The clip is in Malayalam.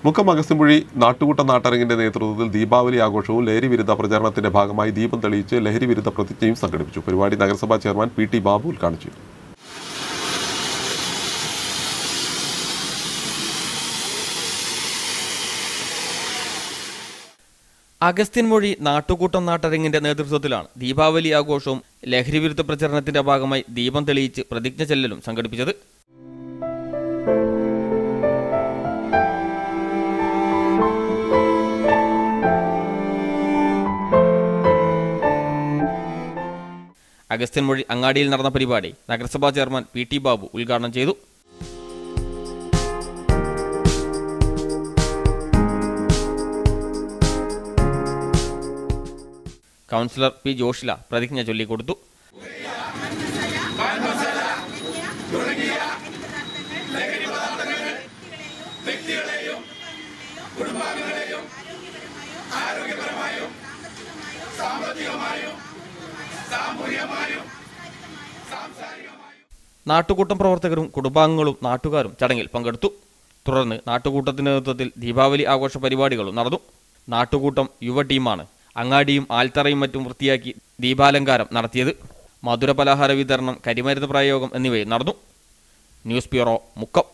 മുക്കം അഗസ്ത്യമുഴി നാട്ടുകൂട്ടം നാട്ടരങ്ങിന്റെ നേതൃത്വത്തിൽ ദീപാവലി ആഘോഷവും ലഹരി വിരുദ്ധ പ്രചാരണത്തിന്റെ ഭാഗമായി ദീപം തെളിയിച്ച് ലഹരി വിരുദ്ധ പ്രതിജ്ഞയും സംഘടിപ്പിച്ചു പരിപാടി നഗരസഭാ ചെയർമാൻ പി ടി ബാബു ഉദ്ഘാടനം ചെയ്തു അഗസ്ത്യൻ മൊഴി നാട്ടുകൂട്ടം നാട്ടരങ്ങിന്റെ നേതൃത്വത്തിലാണ് ദീപാവലി ആഘോഷവും ലഹരി വിരുദ്ധ പ്രചരണത്തിന്റെ ഭാഗമായി ദീപം തെളിയിച്ച് പ്രതിജ്ഞ ചെല്ലലും സംഘടിപ്പിച്ചത് അഗസ്ത്യൻ മൊഴി അങ്ങാടിയിൽ നടന്ന പരിപാടി നഗരസഭാ ചെയർമാൻ പി ടി ബാബു ഉദ്ഘാടനം ചെയ്തു കൗൺസിലർ പി ജോഷില പ്രതിജ്ഞ ചൊല്ലിക്കൊടുത്തു നാട്ടുകൂട്ടം പ്രവർത്തകരും കുടുംബാംഗങ്ങളും നാട്ടുകാരും ചടങ്ങിൽ പങ്കെടുത്തു തുടർന്ന് നാട്ടുകൂട്ടത്തിന്റെ നേതൃത്വത്തിൽ ദീപാവലി ആഘോഷ പരിപാടികളും നടന്നു നാട്ടുകൂട്ടം യുവ ടീമാണ് അങ്ങാടിയും ആൽത്തറയും മറ്റും വൃത്തിയാക്കി ദീപാലങ്കാരം നടത്തിയത് മധുര പലഹാര വിതരണം കരിമരുന്ന് പ്രയോഗം എന്നിവയും നടന്നു ന്യൂസ് ബ്യൂറോ മുക്കം